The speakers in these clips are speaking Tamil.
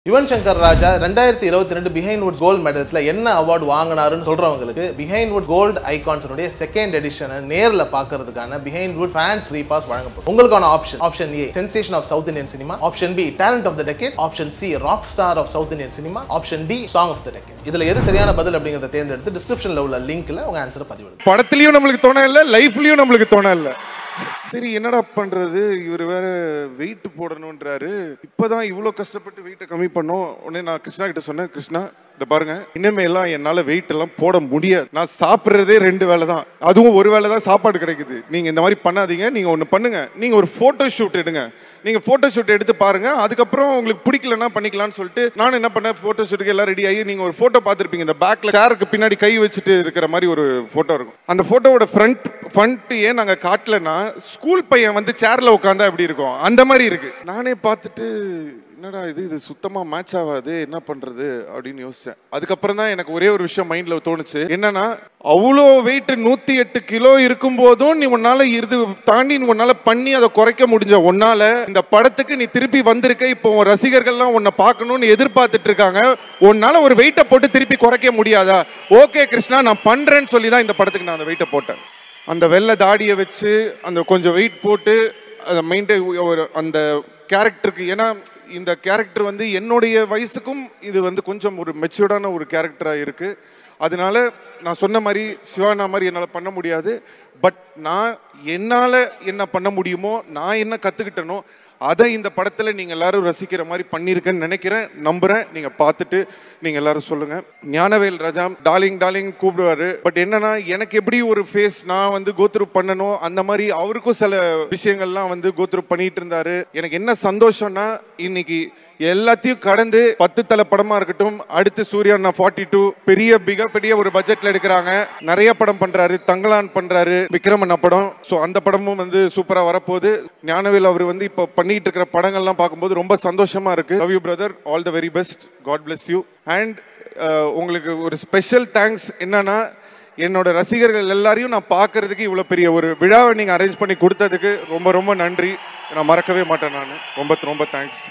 யுவன் சங்கர் ராஜா ரெண்டாயிரத்தி இருபத்தி ரெண்டு பிஹைண்ட் வுட்ஸ் கோல்ட் மெடல்ஸ்ல என்ன அவார்டு வாங்கினாருன்னு சொல்றவங்களுக்கு பிஹைண்ட் வுட் கோல்ட் ஐகான்ஸனுடைய செகண்ட் எடிஷனை நேர்ல பாக்குறதுக்கான behindwoods fans free pass வழங்கப்படும் உங்களுக்கான option option A sensation of south Indian cinema option B talent of the decade option C rock star of south Indian cinema option D song of the decade இதுல எது சரியான பதில் அப்படிங்கறத தேர்ந்தெடுத்து டிஸ்கிரிப்ஷன்ல உள்ள லிங்க்ல உங்க ஆன்சரை பதிவிடுங்க படத்துலயும் நம்மளுக்கு தோண இல்ல லைஃப்லயும் நம்மளுக்கு தோண இல்ல சரி என்னடா பண்றது இவர் வேற வெயிட் போடணும்ன்றாரு இப்பதான் இவ்வளவு கஷ்டப்பட்டு வெயிட்டை கம்மி பண்ணோம் உடனே நான் கிருஷ்ணா கிட்ட சொன்னேன் கிருஷ்ணா இந்த பாருங்க இனிமே எல்லாம் என்னால வெயிட் எல்லாம் போட முடியாது நான் சாப்பிடுறதே ரெண்டு வேளை தான் அதுவும் ஒரு வேளை தான் சாப்பாடு கிடைக்குது நீங்க இந்த மாதிரி பண்ணாதீங்க நீங்க ஒண்ணு பண்ணுங்க நீங்க ஒரு போட்டோ ஷூட் எடுங்க நீங்க போட்டோ ஷூட் எடுத்து பாருங்க அதுக்கப்புறம் உங்களுக்கு பிடிக்கலன்னா பண்ணிக்கலாம்னு சொல்லிட்டு நான் என்ன பண்ணேன் போட்டோ ஷூட்டுக்கு எல்லாம் ரெடி ஆகி நீங்க ஒரு போட்டோ பார்த்துருப்பீங்க இந்த பேக்ல சேருக்கு பின்னாடி கை வச்சுட்டு இருக்கிற மாதிரி ஒரு போட்டோ இருக்கும் அந்த போட்டோவோட ஃப்ரண்ட் ஃப்ரண்ட் ஏன் நாங்க காட்டலன்னா ஸ்கூல் பையன் வந்து சேர்ல உட்காந்தா எப்படி இருக்கும் அந்த மாதிரி இருக்கு நானே பார்த்துட்டு என்னடா இது இது சுத்தமா மேட்ச் ஆகாது என்ன பண்றது அப்படின்னு யோசிச்சேன் அதுக்கப்புறம் தான் எனக்கு ஒரே ஒரு விஷயம் மைண்ட்ல தோணுச்சு என்னன்னா அவ்வளோ வெயிட் நூத்தி எட்டு கிலோ இருக்கும் போதும் நீ உன்னால இது தாண்டி நீ உன்னால பண்ணி அதை குறைக்க முடிஞ்ச உன்னால இந்த படத்துக்கு நீ திருப்பி வந்திருக்க இப்போ உன் ரசிகர்கள்லாம் உன்னை பார்க்கணும்னு எதிர்பார்த்துட்டு இருக்காங்க உன்னால ஒரு வெயிட்டை போட்டு திருப்பி குறைக்க முடியாதா ஓகே கிருஷ்ணா நான் பண்றேன்னு சொல்லி தான் இந்த படத்துக்கு நான் அந்த வெயிட்டை போட்டேன் அந்த வெள்ளை தாடியை வச்சு அந்த கொஞ்சம் வெயிட் போட்டு அதை மெயின்டைன் ஒரு அந்த கேரக்டருக்கு ஏன்னா இந்த கேரக்டர் வந்து என்னுடைய வயசுக்கும் இது வந்து கொஞ்சம் ஒரு மெச்சூர்டான ஒரு கேரக்டராக இருக்குது அதனால நான் சொன்ன மாதிரி சிவானா மாதிரி என்னால் பண்ண முடியாது பட் நான் என்னால் என்ன பண்ண முடியுமோ நான் என்ன கற்றுக்கிட்டனோ அதை இந்த படத்தில் நீங்கள் எல்லாரும் ரசிக்கிற மாதிரி பண்ணியிருக்கேன்னு நினைக்கிறேன் நம்புகிறேன் நீங்கள் பார்த்துட்டு நீங்கள் எல்லாரும் சொல்லுங்கள் ஞானவேல் ராஜா டார்லிங் டார்லிங் கூப்பிடுவாரு பட் என்னன்னா எனக்கு எப்படி ஒரு ஃபேஸ் நான் வந்து கோத்ரூ பண்ணணும் அந்த மாதிரி அவருக்கும் சில விஷயங்கள்லாம் வந்து கோத்ரூ பண்ணிட்டு இருந்தாரு எனக்கு என்ன சந்தோஷம்னா இன்னைக்கு எல்லாத்தையும் கடந்து பத்து தலை படமா இருக்கட்டும் அடுத்து சூர்யா நான் ஃபார்ட்டி டூ பெரிய மிகப்பெரிய ஒரு பட்ஜெட்ல எடுக்கிறாங்க நிறைய படம் பண்றாரு தங்கலான் பண்றாரு விக்ரமண்ணா படம் ஸோ அந்த படமும் வந்து சூப்பரா வரப்போகுது ஞானவேல் அவர் வந்து இப்போ பண்ணிட்டு இருக்கிற படங்கள்லாம் பார்க்கும்போது ரொம்ப சந்தோஷமா இருக்கு love you brother all the very best god bless you and உங்களுக்கு ஒரு ஸ்பெஷல் தேங்க்ஸ் என்னன்னா என்னோட ரசிகர்கள் எல்லாரையும் நான் பார்க்கறதுக்கு இவ்வளோ பெரிய ஒரு விழாவை நீங்கள் அரேஞ்ச் பண்ணி கொடுத்ததுக்கு ரொம்ப ரொம்ப நன்றி நான் மறக்கவே மாட்டேன் நான் ரொம்ப ரொம்ப தேங்க்ஸ்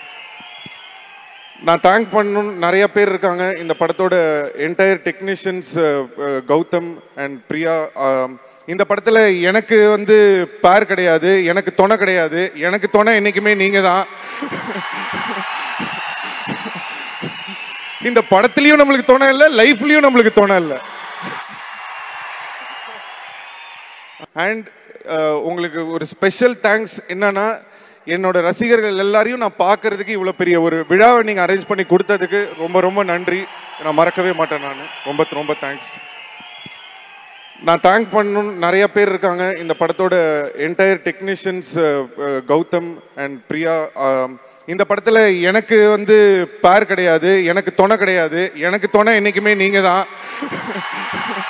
நான் தேங்க் பண்ணணும் நிறைய பேர் இருக்காங்க இந்த படத்தோட entire technicians Gautham and Priya ஆம், இந்த படத்தில் எனக்கு வந்து பேர் கிடையாது எனக்கு துணை கிடையாது எனக்கு துணை என்றைக்குமே நீங்கள் தான் இந்த படத்துலயும் நம்மளுக்கு துணை இல்லை லைஃப்லயும் நம்மளுக்கு துணை இல்லை அண்ட் உங்களுக்கு ஒரு ஸ்பெஷல் தேங்க்ஸ் என்னன்னா என்னோட ரசிகர்கள் எல்லாரையும் நான் பார்க்கறதுக்கு இவ்வளோ பெரிய ஒரு விழாவை நீங்கள் அரேஞ்ச் பண்ணி கொடுத்ததுக்கு ரொம்ப ரொம்ப நன்றி நான் மறக்கவே மாட்டேன் நான் ரொம்ப ரொம்ப தேங்க்ஸ் நான் தேங்க் பண்ணணும் நிறைய பேர் இருக்காங்க இந்த படத்தோட entire technicians Gautham and Priya ஆம், இந்த படத்தில் எனக்கு வந்து பேர் கிடையாது எனக்கு துணை கிடையாது எனக்கு துணை என்றைக்குமே நீங்கள் தான்